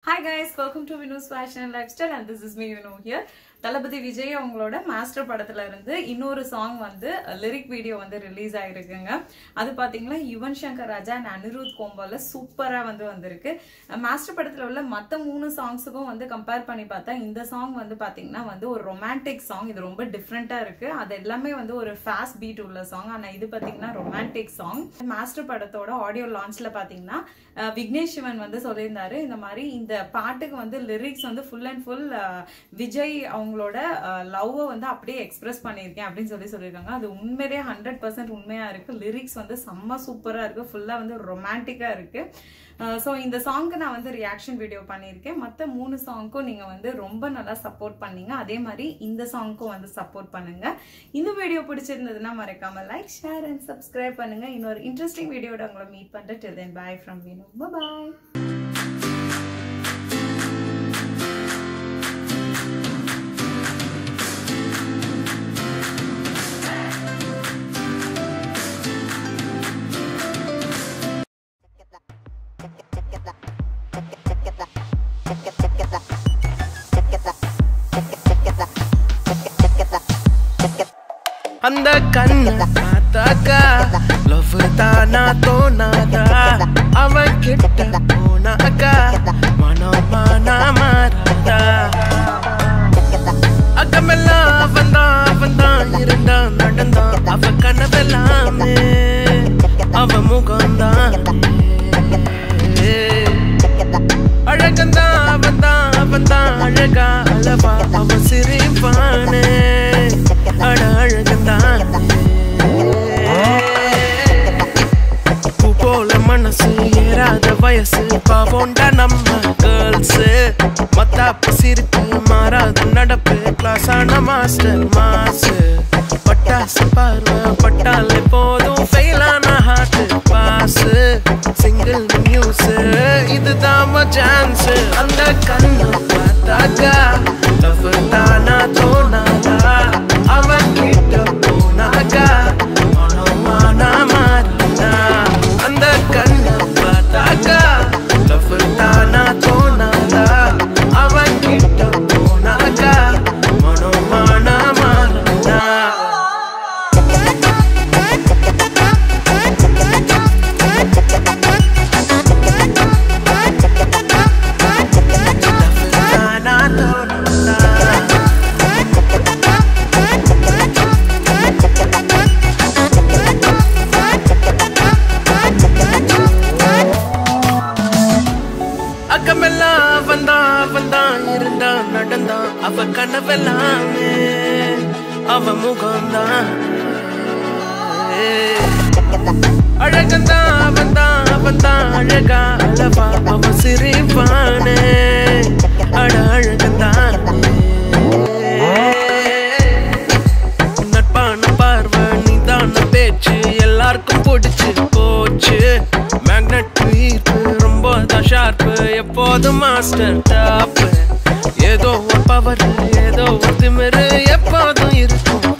hi guys welcome to Vino's fashion and lifestyle and this is me Vino here Thalapathy Vijay அவங்களோட Master படத்துல இருந்து இன்னொரு song வந்து லிரிக் வீடியோ வந்து ரிலீஸ் ஆயிருக்குங்க அது பாத்தீங்கன்னா யுவன் சங்கர் ராஜா அண்ட் அனிருத் கோம்பால சூப்பரா வந்து வந்திருக்கு மாஸ்டர் படத்துல உள்ள மத்த மூணு சாங்ஸுக்கும் வந்து கம்பேர் பண்ணி பார்த்தா இந்த சாங் வந்து பாத்தீங்கன்னா வந்து ஒரு ரொமான்டிக் சாங் இது ரொம்ப டிஃப்ரெண்டா இருக்கு அது எல்லாமே வந்து ஒரு ஃபாஸ்ட் பீட் உள்ள சாங் ஆனா இது பாத்தீங்கன்னா ரொமான்டிக் சாங் மாஸ்டர் படத்தோட ஆடியோ லான்ச்ல பாத்தீங்கன்னா அஹ், விக்னேஷ் சிவன் வந்து சொல்லியிருந்தாரு இந்த மாதிரி இந்த பாட்டுக்கு வந்து லிரிக்ஸ் வந்து ஃபுல் அண்ட் ஃபுல் விஜய் அவங்களோட லவ்வை வந்து அப்படியே எக்ஸ்பிரஸ் பண்ணியிருக்கேன் அப்படின்னு சொல்லி சொல்லியிருக்காங்க அது உண்மையிலேயே ஹண்ட்ரட் பர்சன்ட் உண்மையா இருக்கு லிரிக்ஸ் வந்து செம்ம சூப்பரா இருக்கு ஃபுல்லா வந்து ரொமான்டிக்கா இருக்கு ஸோ இந்த சாங்க்கு நான் வந்து ரியாக்ஷன் வீடியோ பண்ணியிருக்கேன் மற்ற மூணு சாங்க்கும் நீங்க வந்து ரொம்ப நல்லா சப்போர்ட் பண்ணீங்க அதே மாதிரி இந்த சாங்க்கும் வந்து சப்போர்ட் பண்ணுங்க இந்த வீடியோ பிடிச்சிருந்ததுன்னா மறக்காம லைக் ஷேர் அண்ட் சப்ஸ்கிரைப் பண்ணுங்க இன்னொரு இன்ட்ரெஸ்டிங் வீடியோட உங்களை மீட் பண்ணிட்டு till then bye from Vinu bye bye அந்த கண்ணு பார்த்தாக்கா லவ் தானா தோணாதா அவன் கிட்ட போனாக்கா மனம் மானா மாறாதா அக்கமெல்லாம் அவன் தான் அவன் தான் இருந்தான் நடந்தான் அவ கனவெல்லாமே அவ முகம்தான் அழகந்தான் அவன் தான் அவன் தான் அழகா அளவா அவன் சிரிப்பானே அட அழகந்தான் பூ போல மனசு ஏறாத வயசு பாவோண்டா நம்ம கேர்ள்ஸ் மத்தாப்பு சிரிப்பு மாறாத நடப்பு கிளாஸ் ஆன மாஸ்டர் மாசு பட்டாசு பார்வை பட்டாலே போதும் ஃபெயிலான ஹார்ட் பாஸ் சிங்கிள் நியூஸ் இதுதான் சான்ஸ் அந்த கண்ணு பார்த்தாக்கா லவ் தானா தோணாதா அவன் கிட்ட போனாக்கா மனமானா மாறினா அந்த கண்ணு பார்த்தாக்கா லவ் தானா தோணாதா அவன் கிட்ட போனாக்கா மனமானா மாறினா தானா தோணாதா அக்கமெல்லாம் அவன் தான் அவன் தான் இருந்தான் நடந்தான் அவ கனவெல்லாமே அவ முகம்தான் அழகந்தான் அவன் தான் அவன் தான் அழகா அளவா அவன் சிரிப்பானே அட அழகந்தான் நட்பான பார்வை நிதான பேச்சு எல்லாருக்கும் பிடிச்சு போச்சு மேக்னெட் ஈர்ப்பு ரொம்ப தான் ஷார்ப்பு எப்போதும் மாஸ்டர் டாப் ஏதோ ஒரு பவர் ஏதோ ஒரு திமிரு எப்போதும் இருக்கும்